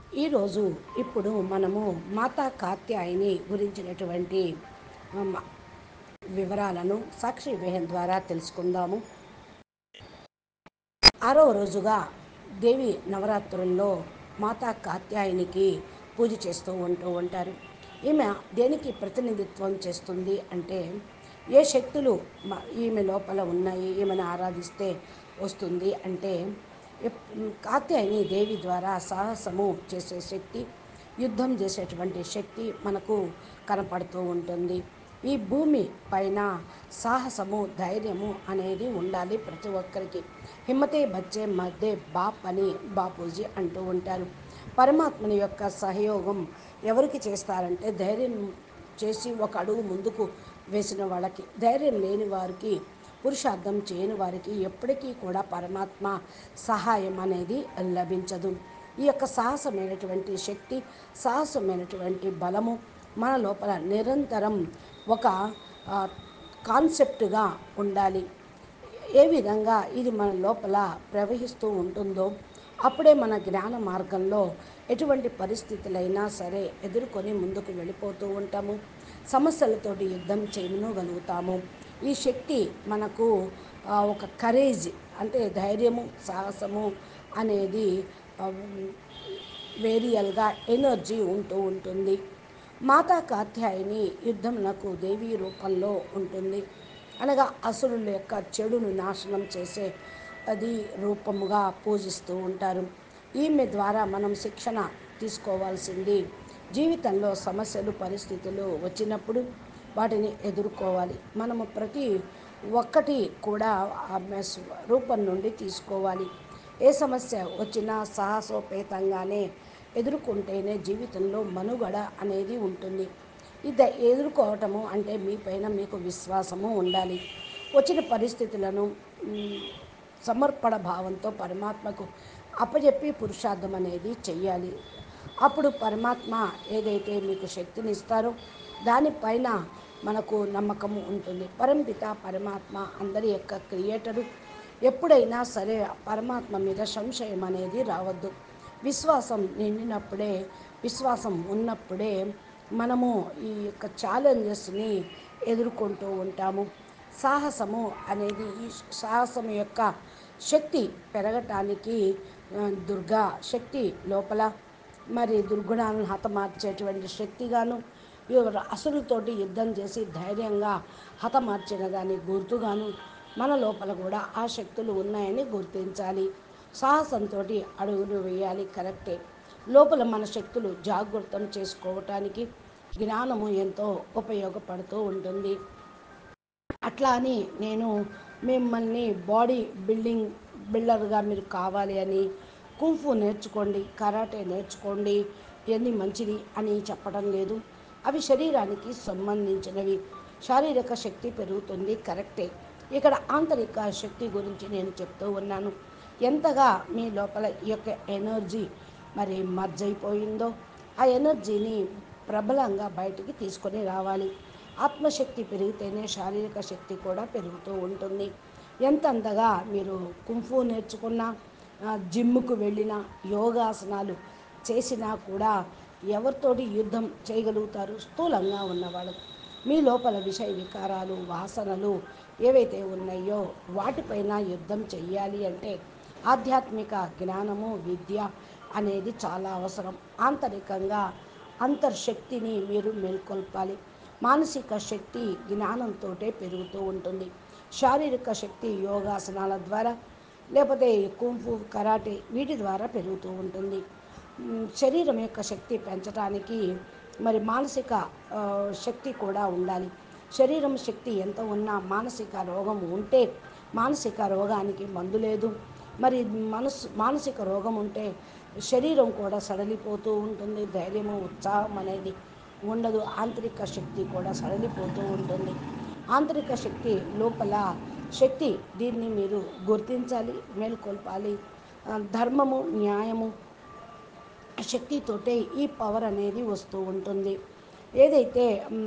ఈరోజు ఇప్పుడు మనము మాతా కాత్యాయని గురించినటువంటి మ, వివరాలను సాక్షి వేహం ద్వారా తెలుసుకుందాము ఆరో రోజుగా దేవి నవరాత్రుల్లో మాతా కాత్యాయనికి పూజ చేస్తూ ఉంటూ ఉంటారు ఈమె దేనికి ప్రతినిధిత్వం చేస్తుంది అంటే ఏ శక్తులు మ- ఈమె లోపల ఉన్నాయి ఈమెను ఆరాధిస్తే వస్తుంది అంటే ఎప్- కాత్యాయని దేవి ద్వారా సాహసము చేసే శక్తి యుద్ధం చేసేటువంటి శక్తి మనకు కనపడుతూ ఉంటుంది ఈ భూమి పైన సాహసము ధైర్యము అనేది ఉండాలి ప్రతి ఒక్కరికి హిమ్మతే బచ్చే మధ్య బాప్ అని బాపూజీ అంటూ ఉంటారు పరమాత్మని యొక్క సహయోగం ఎవరికి చేస్తారంటే ధైర్యం చేసి ఒక అడుగు ముందుకు వేసిన వాళ్ళకి ధైర్యం లేని వారికి పురుషార్థం చేయని వారికి ఎప్పటికీ కూడా పరమాత్మ సహాయం అనేది లభించదు ఈ యొక్క సాహసమైనటువంటి శక్తి సాహసమైనటువంటి బలము మన లోపల నిరంతరం ఒక ఆ, కాన్సెప్ట్గా ఉండాలి ఏ విధంగా ఇది మన లోపల ప్రవహిస్తూ ఉంటుందో అప్పుడే మన జ్ఞాన మార్గంలో ఎటువంటి పరిస్థితులైనా సరే ఎదుర్కొని ముందుకు వెళ్ళిపోతూ ఉంటాము సమస్యలతోటి యుద్ధం చేయగలుగుతాము ఈ శక్తి మనకు ఆ, ఒక కరేజ్ అంటే ధైర్యము సాహసము అనేది ఆ, వేరియల్గా ఎనర్జీ ఉంటూ ఉంటుంది మాతా కాత్యాయని యుద్ధమునకు దేవీ రూపంలో ఉంటుంది అనగా అసురుల యొక్క చెడును నాశనం చేసే అది రూపముగా పూజిస్తూ ఉంటారు ఈమె ద్వారా మనం శిక్షణ తీసుకోవాల్సింది జీవితంలో సమస్యలు పరిస్థితులు వచ్చినప్పుడు వాటిని ఎదుర్కోవాలి మనము ప్రతి ఒక్కటి కూడా ఆమె స్వ- రూపం నుండి తీసుకోవాలి ఏ సమస్య వచ్చినా సాహసోపేతంగానే ఎదుర్కొంటేనే జీవితంలో మనుగడ అనేది ఉంటుంది ఇది ఎదుర్కోవటము అంటే మీ పైన మీకు విశ్వాసము ఉండాలి వచ్చిన పరిస్థితులను మ్, సమర్పణ భావంతో పరమాత్మకు అప్పచెప్పి పురుషార్థం అనేది చెయ్యాలి అప్పుడు పరమాత్మ ఏదైతే మీకు శక్తిని ఇస్తారో దానిపైన మనకు నమ్మకము ఉంటుంది పరంపిత పరమాత్మ అందరి యొక్క క్రియేటరు ఎప్పుడైనా సరే పరమాత్మ మీద సంశయం అనేది రావద్దు విశ్వాసం నిండినప్పుడే విశ్వాసం ఉన్నప్పుడే మనము ఈ యొక్క ఛాలెంజెస్ని ఎదుర్కొంటూ ఉంటాము సాహసము అనేది ఈ సాహసం యొక్క శక్తి పెరగటానికి ఆ, దుర్గా శక్తి లోపల మరి దుర్గుణాలను హతమార్చేటువంటి శక్తిగాను ఎవరు అసురులతోటి యుద్ధం చేసి ధైర్యంగా హతమార్చిన దాని గుర్తుగాను మన లోపల కూడా ఆ శక్తులు ఉన్నాయని గుర్తించాలి సాహసంతో అడుగులు వేయాలి కరెక్టే లోపల మన శక్తులు జాగృతం చేసుకోవటానికి జ్ఞానము ఎంతో ఉపయోగపడుతూ ఉంటుంది అట్లా అని నేను మిమ్మల్ని బాడీ బిల్డింగ్ బిల్డర్గా మీరు కావాలి అని కుంఫు నేర్చుకోండి కరాటే నేర్చుకోండి ఇవన్నీ మంచిది అని చెప్పడం లేదు అవి శరీరానికి సంబంధించినవి శారీరక శక్తి పెరుగుతుంది కరెక్టే ఇక్కడ ఆంతరిక శక్తి గురించి నేను చెప్తూ ఉన్నాను ఎంతగా మీ లోపల ఈ యొక్క ఎనర్జీ మరి మర్జ్ అయిపోయిందో ఆ ఎనర్జీని ప్రబలంగా బయటికి తీసుకొని రావాలి ఆత్మశక్తి పెరిగితేనే శారీరక శక్తి కూడా పెరుగుతూ ఉంటుంది ఎంతంతగా మీరు కుంఫు నేర్చుకున్నా ఆ, జిమ్ముకు వెళ్ళినా యోగాసనాలు చేసినా కూడా ఎవరితోటి యుద్ధం చేయగలుగుతారు స్థూలంగా ఉన్నవాళ్ళు మీ లోపల విషయ వికారాలు వాసనలు ఏవైతే ఉన్నాయో వాటిపైన యుద్ధం చెయ్యాలి అంటే ఆధ్యాత్మిక జ్ఞానము విద్య అనేది చాలా అవసరం ఆంతరికంగా అంతర్శక్తిని మీరు మేల్కొల్పాలి మానసిక శక్తి జ్ఞానంతో పెరుగుతూ ఉంటుంది శారీరక శక్తి యోగాసనాల ద్వారా లేకపోతే కుంఫు కరాటే వీటి ద్వారా పెరుగుతూ ఉంటుంది మ్, శరీరం యొక్క శక్తి పెంచడానికి మరి మానసిక ఆ, శక్తి కూడా ఉండాలి శరీరం శక్తి ఎంత ఉన్నా మానసిక రోగం ఉంటే మానసిక రోగానికి మందు లేదు మరి మనసు మానసిక రోగం ఉంటే శరీరం కూడా సడలిపోతూ ఉంటుంది ధైర్యము ఉత్సాహం అనేది ఉండదు ఆంతరిక శక్తి కూడా సడలిపోతూ ఉంటుంది ఆంతరిక శక్తి లోపల శక్తి దీన్ని మీరు గుర్తించాలి మేల్కొల్పాలి ఆ, ధర్మము న్యాయము శక్తితోటే ఈ పవర్ అనేది వస్తూ ఉంటుంది ఏదైతే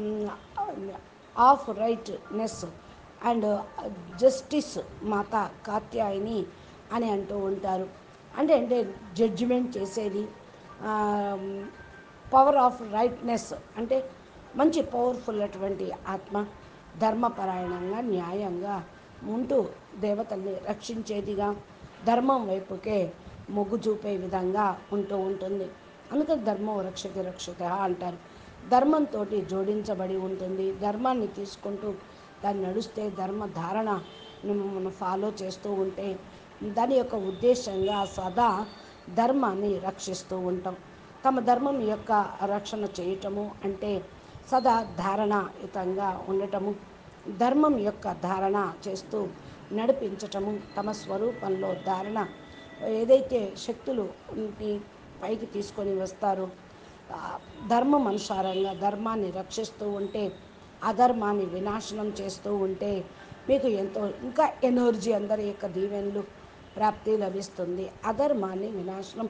ఆఫ్ రైట్నెస్ అండ్ జస్టిస్ మాత కాత్యాయని అని అంటూ ఉంటారు అంటే అంటే జడ్జిమెంట్ చేసేది పవర్ ఆఫ్ రైట్నెస్ అంటే మంచి పవర్ఫుల్ అటువంటి ఆత్మ ధర్మపరాయణంగా న్యాయంగా ఉంటూ దేవతల్ని రక్షించేదిగా ధర్మం వైపుకే మొగ్గు చూపే విధంగా ఉంటూ ఉంటుంది అందుకని ధర్మం రక్షతి రక్షత అంటారు ధర్మంతో జోడించబడి ఉంటుంది ధర్మాన్ని తీసుకుంటూ దాన్ని నడుస్తే ధర్మ ధారణ మనం ఫాలో చేస్తూ ఉంటే దాని యొక్క ఉద్దేశంగా సదా ధర్మాన్ని రక్షిస్తూ ఉంటాం తమ ధర్మం యొక్క రక్షణ చేయటము అంటే సదా ధారణయుతంగా ఉండటము ధర్మం యొక్క ధారణ చేస్తూ నడిపించటము తమ స్వరూపంలో ధారణ ఏదైతే శక్తులు ఉంటి పైకి తీసుకొని వస్తారో ఆ ధర్మం అనుసారంగా ధర్మాన్ని రక్షిస్తూ ఉంటే అధర్మాన్ని వినాశనం చేస్తూ ఉంటే మీకు ఎంతో ఇంకా ఎనర్జీ అందరి యొక్క దీవెనలు ప్రాప్తి లభిస్తుంది అధర్మాన్ని వినాశనం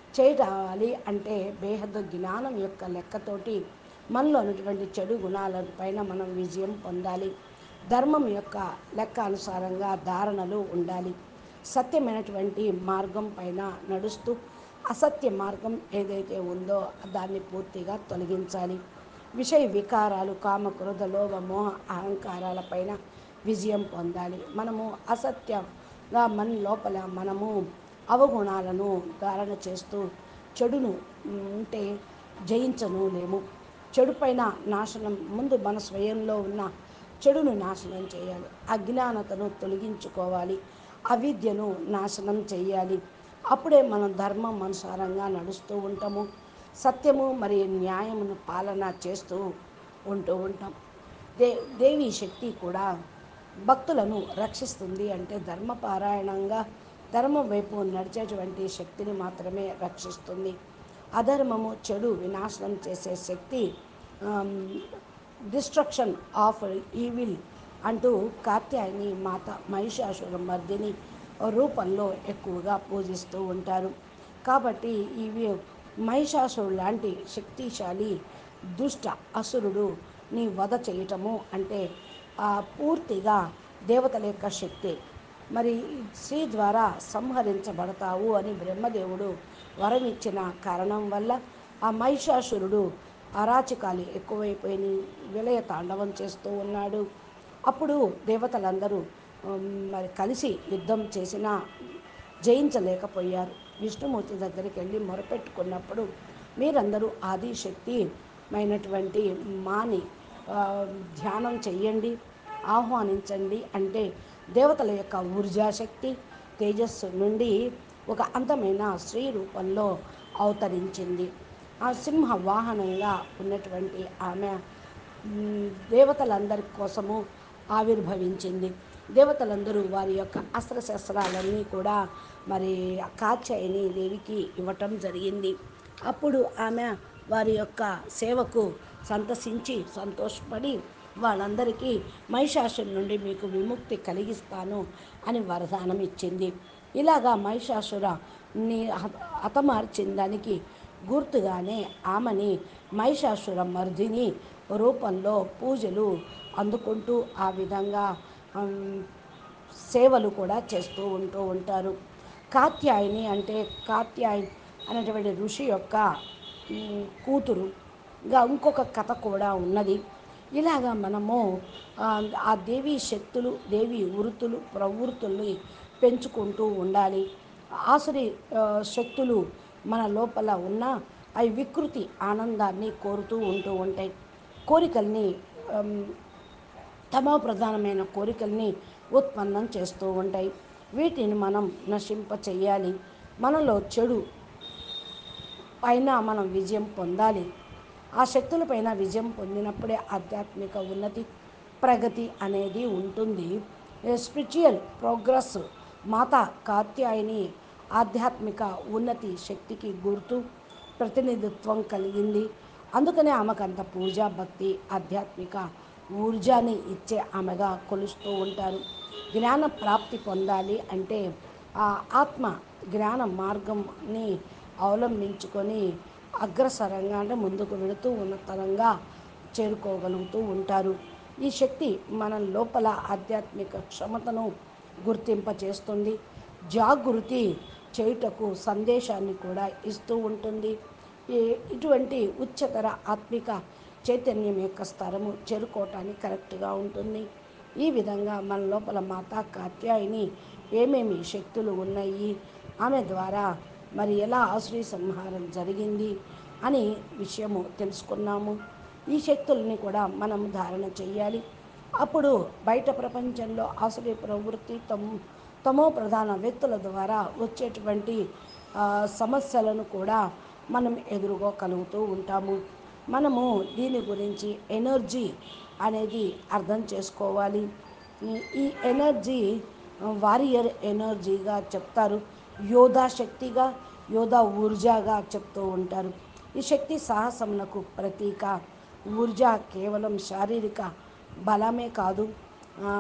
చేయాలి అంటే బేహద్దు జ్ఞానం యొక్క లెక్కతోటి మనలో ఉన్నటువంటి చెడు గుణాల పైన మనం విజయం పొందాలి ధర్మం యొక్క లెక్క అనుసారంగా ధారణలు ఉండాలి సత్యమైనటువంటి మార్గం పైన నడుస్తూ అసత్య మార్గం ఏదైతే ఉందో దాన్ని పూర్తిగా తొలగించాలి విషయ వికారాలు కామ క్రోధ లోభ మోహ అహంకారాల పైన విజయం పొందాలి మనము అసత్యంగా మన లోపల మనము అవగుణాలను ధారణ చేస్తూ చెడును ఉంటే జయించను లేము చెడు పైన నాశనం ముందు మన స్వయంలో ఉన్న చెడును నాశనం చేయాలి అజ్ఞానతను తొలగించుకోవాలి అవిద్యను నాశనం చేయాలి అప్పుడే మనం ధర్మం అనుసారంగా నడుస్తూ ఉంటాము సత్యము మరియు న్యాయమును పాలన చేస్తూ ఉంటూ ఉంటాం దే దేవి శక్తి కూడా భక్తులను రక్షిస్తుంది అంటే ధర్మపారాయణంగా ధర్మం వైపు నడిచేటువంటి శక్తిని మాత్రమే రక్షిస్తుంది అధర్మము చెడు వినాశనం చేసే శక్తి డిస్ట్రక్షన్ ఆఫ్ ఈవిల్ అంటూ కాత్యాయని మాత మహిషాసుర మర్దిని రూపంలో ఎక్కువగా పూజిస్తూ ఉంటారు కాబట్టి ఇవి మహిషాసురు లాంటి శక్తిశాలి దుష్ట అసురుడు నీ వధ చేయటము అంటే ఆ పూర్తిగా దేవతల యొక్క శక్తి మరి స్త్రీ ద్వారా సంహరించబడతావు అని బ్రహ్మదేవుడు వరం ఇచ్చిన కారణం వల్ల ఆ మహిషాసురుడు అరాచకాలు ఎక్కువైపోయి విలయ తాండవం చేస్తూ ఉన్నాడు అప్పుడు దేవతలందరూ ఉమ్, మరి కలిసి యుద్ధం చేసినా జయించలేకపోయారు విష్ణుమూర్తి దగ్గరికి వెళ్ళి మొరపెట్టుకున్నప్పుడు మీరందరూ ఆదిశక్తి మైనటువంటి మాని ఆ, ధ్యానం చెయ్యండి ఆహ్వానించండి అంటే దేవతల యొక్క ఊర్జాశక్తి తేజస్సు నుండి ఒక అందమైన స్త్రీ రూపంలో అవతరించింది ఆ సింహ వాహనంగా ఉన్నటువంటి ఆమె మ్, దేవతలందరి కోసము ఆవిర్భవించింది దేవతలందరూ వారి యొక్క అస్త్రశస్త్రాలన్నీ కూడా మరి కాత్యాయని దేవికి ఇవ్వటం జరిగింది అప్పుడు ఆమె వారి యొక్క సేవకు సంతసించి సంతోషపడి వాళ్ళందరికీ మహిషాసురు నుండి మీకు విముక్తి కలిగిస్తాను అని వరదానం ఇచ్చింది ఇలాగా మహిషాసురని హత- హతమార్చిన దానికి గుర్తుగానే ఆమెని మహిషాసుర మర్దిని రూపంలో పూజలు అందుకుంటూ ఆ విధంగా ఉమ్, సేవలు కూడా చేస్తూ ఉంటూ ఉంటారు కాత్యాయని అంటే కాత్యాయని అనేటువంటి ఋషి యొక్క ఉమ్, కూతురు ఇంకా ఇంకొక కథ కూడా ఉన్నది ఇలాగా మనము ఆ, ఆ దేవీ శక్తులు దేవి వృత్తులు ప్రవృత్తుల్ని పెంచుకుంటూ ఉండాలి ఆసురి ఆ, శక్తులు మన లోపల ఉన్న అవి వికృతి ఆనందాన్ని కోరుతూ ఉంటూ ఉంటాయి కోరికల్ని ఆమ్, తమో ప్రధానమైన కోరికల్ని ఉత్పన్నం చేస్తూ ఉంటాయి వీటిని మనం నశింప చెయ్యాలి మనలో చెడు పైన మనం విజయం పొందాలి ఆ శక్తులపైన విజయం పొందినప్పుడే ఆధ్యాత్మిక ఉన్నతి ప్రగతి అనేది ఉంటుంది స్పిరిచువల్ ప్రోగ్రెస్ మాత కాత్యాయని ఆధ్యాత్మిక ఉన్నతి శక్తికి గుర్తు ప్రతినిధిత్వం కలిగింది అందుకనే ఆమెకు అంత పూజ భక్తి ఆధ్యాత్మిక ఊర్జాని ఇచ్చే ఆమెగా కొలుస్తూ ఉంటారు జ్ఞాన ప్రాప్తి పొందాలి అంటే ఆ ఆత్మ జ్ఞాన మార్గంని అవలంబించుకొని అగ్రసరంగా అంటే ముందుకు వెళుతూ ఉన్నతరంగా చేరుకోగలుగుతూ ఉంటారు ఈ శక్తి మన లోపల ఆధ్యాత్మిక క్షమతను గుర్తింపచేస్తుంది జాగృతి చేయుటకు సందేశాన్ని కూడా ఇస్తూ ఉంటుంది ఈ ఇటువంటి ఉచ్చతర ఆత్మిక చైతన్యం యొక్క స్థరము చేరుకోవటానికి కరెక్ట్గా ఉంటుంది ఈ విధంగా మన లోపల మాతా కాత్యాయని ఏమేమి శక్తులు ఉన్నాయి ఆమె ద్వారా మరి ఎలా ఆశ్రీ సంహారం జరిగింది అని విషయము తెలుసుకున్నాము ఈ శక్తుల్ని కూడా మనం ధారణ చేయాలి అప్పుడు బయట ప్రపంచంలో ఆశ్రయ ప్రవృత్తి తమ్ తమో ప్రధాన వ్యక్తుల ద్వారా వచ్చేటువంటి ఆ, సమస్యలను కూడా మనం ఎదుర్కోగలుగుతూ ఉంటాము మనము దీని గురించి ఎనర్జీ అనేది అర్థం చేసుకోవాలి ఈ- ఈ ఎనర్జీ వారియర్ ఎనర్జీగా చెప్తారు యోధా శక్తిగా యోధా ఊర్జాగా చెప్తూ ఉంటారు ఈ శక్తి సాహసమునకు ప్రతీక ఊర్జా కేవలం శారీరక బలమే కాదు ఆ,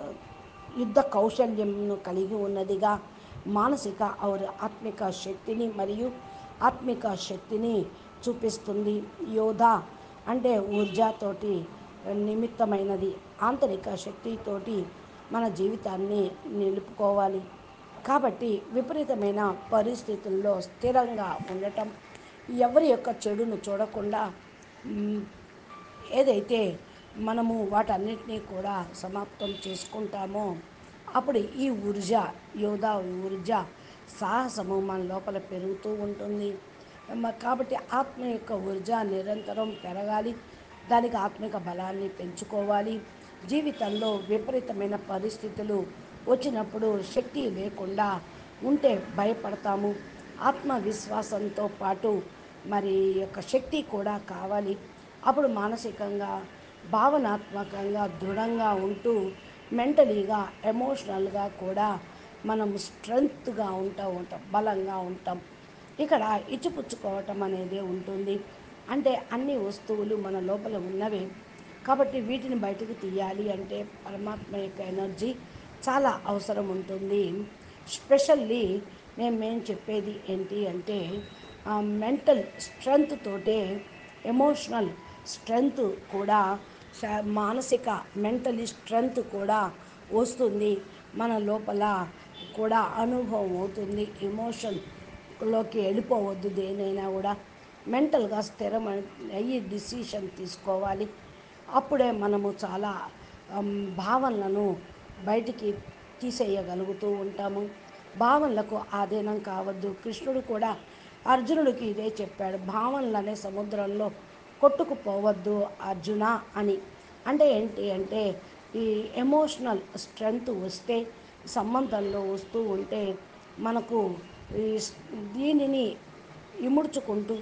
యుద్ధ కౌశల్యంను కలిగి ఉన్నదిగా మానసిక ఔర్ ఆత్మిక శక్తిని మరియు ఆత్మిక శక్తిని చూపిస్తుంది యోధ అంటే ఊర్జాతోటి నిమిత్తమైనది ఆంతరిక శక్తితోటి మన జీవితాన్ని నిలుపుకోవాలి కాబట్టి విపరీతమైన పరిస్థితుల్లో స్థిరంగా ఉండటం ఎవరి యొక్క చెడును చూడకుండా మ్, ఏదైతే మనము వాటన్నిటినీ కూడా సమాప్తం చేసుకుంటామో అప్పుడు ఈ ఊర్జ యోధా ఊర్జ సాహసము మన లోపల పెరుగుతూ ఉంటుంది మ- కాబట్టి ఆత్మ యొక్క ఊర్జ నిరంతరం పెరగాలి దానికి ఆత్మిక బలాన్ని పెంచుకోవాలి జీవితంలో విపరీతమైన పరిస్థితులు వచ్చినప్పుడు శక్తి లేకుండా ఉంటే భయపడతాము ఆత్మవిశ్వాసంతో పాటు మరి ఈ యొక్క శక్తి కూడా కావాలి అప్పుడు మానసికంగా భావనాత్మకంగా దృఢంగా ఉంటూ మెంటలీగా ఎమోషనల్గా కూడా మనం స్ట్రెంగ్త్గా ఉంటా ఉంటాం బలంగా ఉంటాం ఇక్కడ ఇచ్చిపుచ్చుకోవటం అనేది ఉంటుంది అంటే అన్ని వస్తువులు మన లోపల ఉన్నవే కాబట్టి వీటిని బయటకు తీయాలి అంటే పరమాత్మ యొక్క ఎనర్జీ చాలా అవసరం ఉంటుంది స్పెషల్లీ నేను మేము చెప్పేది ఏంటి అంటే మెంటల్ స్ట్రెంగ్త్ తోటే ఎమోషనల్ స్ట్రెంగ్త్ కూడా శా- మానసిక మెంటలీ స్ట్రెంగ్త్ కూడా వస్తుంది మన లోపల కూడా అనుభవం అవుతుంది ఎమోషన్లోకి వెళ్ళిపోవద్దు దేనైనా కూడా మెంటల్గా స్థిరం అయ్యి డిసిషన్ తీసుకోవాలి అప్పుడే మనము చాలా అమ్, భావనలను బయటికి తీసేయగలుగుతూ ఉంటాము భావనలకు ఆధీనం కావద్దు కృష్ణుడు కూడా అర్జునుడికి ఇదే చెప్పాడు భావనలు అనే సముద్రంలో కొట్టుకుపోవద్దు అర్జున అని అంటే ఏంటి అంటే ఈ ఎమోషనల్ స్ట్రెంగ్త్ వస్తే సంబంధంలో వస్తూ ఉంటే మనకు ఈ స్- దీనిని ఇముడ్చుకుంటూ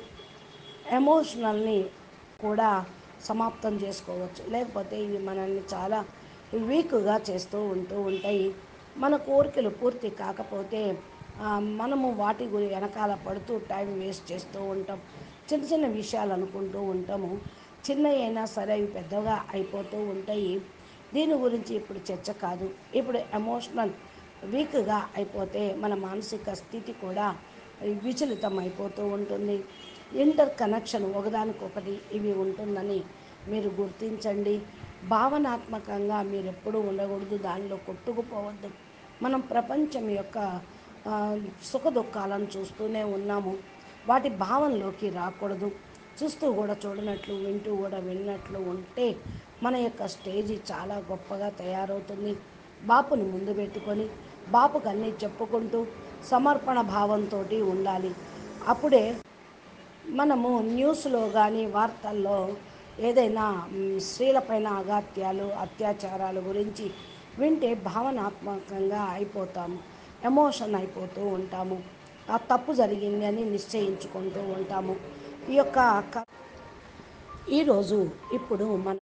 ఎమోషనల్ని కూడా సమాప్తం చేసుకోవచ్చు లేకపోతే ఇవి మనల్ని చాలా వీక్గా చేస్తూ ఉంటూ ఉంటాయి మన కోరికలు పూర్తి కాకపోతే ఆ, మనము వాటి గురి వెనకాల పడుతూ టైం వేస్ట్ చేస్తూ ఉంటాం చిన్న చిన్న విషయాలు అనుకుంటూ ఉంటాము చిన్న అయినా సరే అవి పెద్దగా అయిపోతూ ఉంటాయి దీని గురించి ఇప్పుడు చర్చ కాదు ఇప్పుడు ఎమోషనల్ వీక్గా అయిపోతే మన మానసిక స్థితి కూడా విచలితం అయిపోతూ ఉంటుంది ఇంటర్ కనెక్షన్ ఒకదానికొకటి ఇవి ఉంటుందని మీరు గుర్తించండి భావనాత్మకంగా మీరు ఎప్పుడూ ఉండకూడదు దానిలో కొట్టుకుపోవద్దు మనం ప్రపంచం యొక్క ఆ, సుఖ దుఃఖాలను చూస్తూనే ఉన్నాము వాటి భావనలోకి రాకూడదు చూస్తూ కూడా చూడనట్లు వింటూ కూడా విన్నట్లు ఉంటే మన యొక్క స్టేజీ చాలా గొప్పగా తయారవుతుంది బాపుని ముందు పెట్టుకొని బాపుకు అన్నీ చెప్పుకుంటూ సమర్పణ భావంతో ఉండాలి అప్పుడే మనము న్యూస్లో కానీ వార్తల్లో ఏదైనా మ్, స్త్రీలపైన అగాత్యాలు అత్యాచారాల గురించి వింటే భావనాత్మకంగా అయిపోతాము ఎమోషన్ అయిపోతూ ఉంటాము ఆ తప్పు జరిగింది అని నిశ్చయించుకుంటూ ఉంటాము ఈ యొక్క క- ఈరోజు ఇప్పుడు మన